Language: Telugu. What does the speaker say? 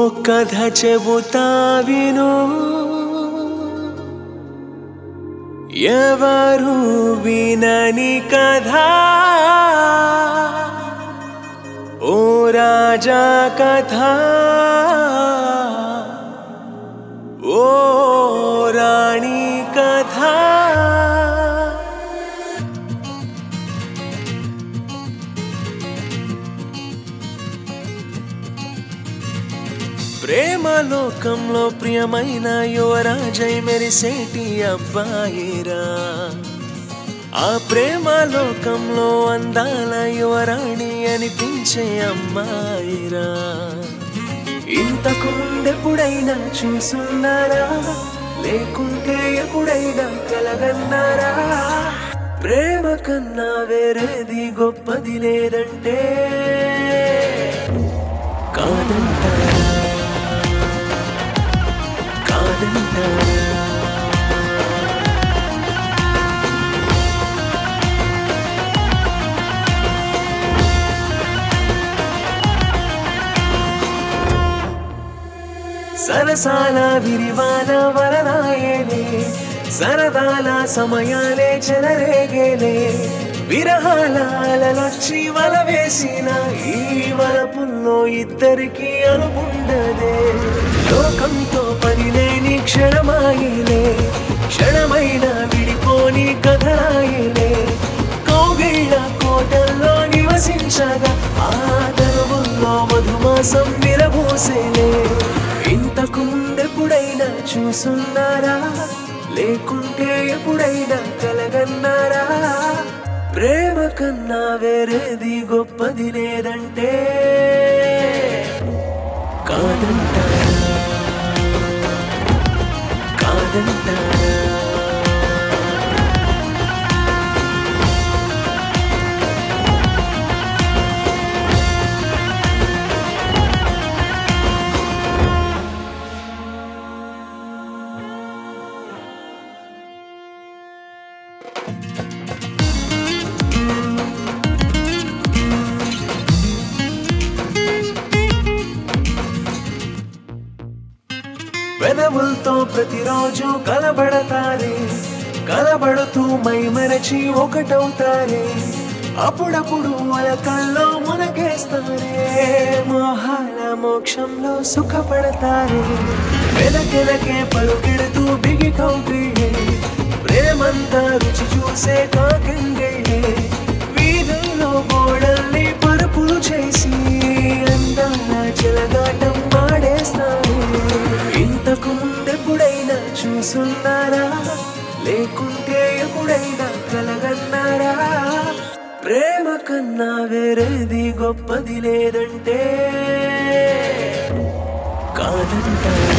కథ చెబుతా విను ఎవరు వినని కథ ఓ రాజా కథ ఓ రాణి కథ ప్రేమ లోకంలో ప్రియమైన యువరాజై మెరిసేటి అబ్బాయిరా ఆ ప్రేమ లోకంలో అందాల యువరాణి అనిపించే అమ్మాయిరా ఇంతకు ముందెప్పుడైనా చూసున్నారా లేకుంటే ఎప్పుడైనా కలగన్నారా ప్రేమ కన్నా వేరేది గొప్పది లేదంటే కాదంటారా కాదంటారా సరసాల విరివాన వరనాయేలే సరదాల సమయాలే చెలరేగేలే విరహాలొచ్చి వల వేసిన ఈ వలపుల్లో ఇద్దరికి అనుకుండదే లోకంతో పని లేని క్షణమాయిలే క్షణమైన విడిపోని కథరాయిలే కౌగిళ్ళ కోటల్లో నివసించగా ఆ తరువుల్లో మధుమాసం విరబోసేలే ఇంతకు ముందెప్పుడైనా చూసున్నారా లేకుంటే ఎప్పుడైనా కలగన్నారా ప్రేమ కన్నా వేరేది గొప్పది లేదంటే కాదంటారా కాదంటారా పెదవులతో ప్రతిరోజు కలబడతారే కలబడుతూ మై మరచి ఒకటవుతారే అప్పుడప్పుడు అలకల్లో మునగేస్తారే మోహాల మోక్షంలో సుఖపడతారే వెనకెనకే పలుకెడుతూ బిగి కౌగిళ్ళే ప్రేమంతా రుచి చూసే కాకంగిళ్ళే వీధుల్లో గోడల్ని పరుపులు చేసి అందాల చెలగాటం ఆడేస్తారే ఇంతకు ముందెప్పుడైనా చూసున్నారా లేకుంటే ఎప్పుడైనా కలగన్నారా ప్రేమ కన్నా వేరేది గొప్పది లేదంటే కాదంటారా